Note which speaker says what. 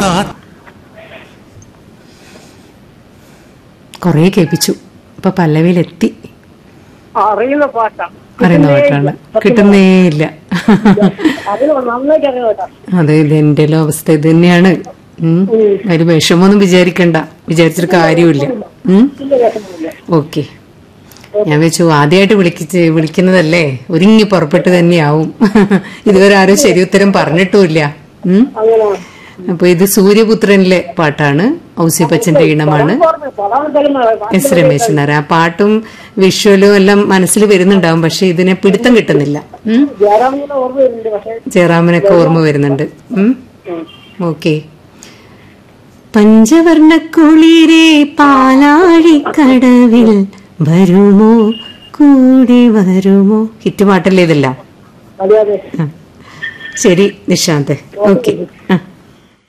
Speaker 1: കൊറേ കേൾപ്പിച്ചു ഇപ്പൊ പല്ലവിയിലെത്തി
Speaker 2: അറിയുന്ന പാട്ടാ
Speaker 1: അറിയുന്ന പാട്ടാണ് കിട്ടുന്നേ ഇല്ല
Speaker 2: അതിന് നന്നായിട്ട് അറിയാം കേട്ടോ
Speaker 1: അതെ ഇത് എന്റെ അവസ്ഥ ഇത് തന്നെയാണ് ഉം. ഒരു വിഷമൊന്നും വിചാരിക്കണ്ട വിചാരിച്ചിട്ട് കാര്യമില്ല ഉം
Speaker 2: വലിയ വിഷമമില്ല
Speaker 1: ഓക്കെ ഞാൻ വെച്ചു ആദ്യമായിട്ട് വിളിക്കിച്ച് വിളിക്കുന്നതല്ലേ ഒരുങ്ങി പുറപ്പെട്ട് തന്നെയാവും ഇതുവരെ ആരും ശരി ഉത്തരം പറഞ്ഞിട്ടുമില്ല ഉം
Speaker 2: അങ്ങനെ
Speaker 1: അപ്പൊ ഇത് സൂര്യപുത്രനിലെ പാട്ടാണ് ഔസിപ്പച്ചന്റെ ഈണമാണ് എസ് രമേശൻ നായർ ആ പാട്ടും വിഷ്വലും എല്ലാം മനസ്സിൽ വരുന്നുണ്ടാവും പക്ഷെ ഇതിനെ പിടുത്തം കിട്ടുന്നില്ല ഉം
Speaker 2: ജയറാമിന്റെ ഓർമ്മ വരുന്നുണ്ട് പക്ഷെ
Speaker 1: ജയറാമിനൊക്കെ ഓർമ്മ വരുന്നുണ്ട് ഉം ഓക്കെ പഞ്ചവർണ്ണക്കുളിരെ പാലാഴിക്കടവിൽ വരുമോ കൂടി വരുമോ ഹിറ്റ് പാട്ടല്ലേ ഇതല്ല
Speaker 2: അതെ അതെ
Speaker 1: ആ. ശരി നിശാന്ത് ഓക്കെ ആ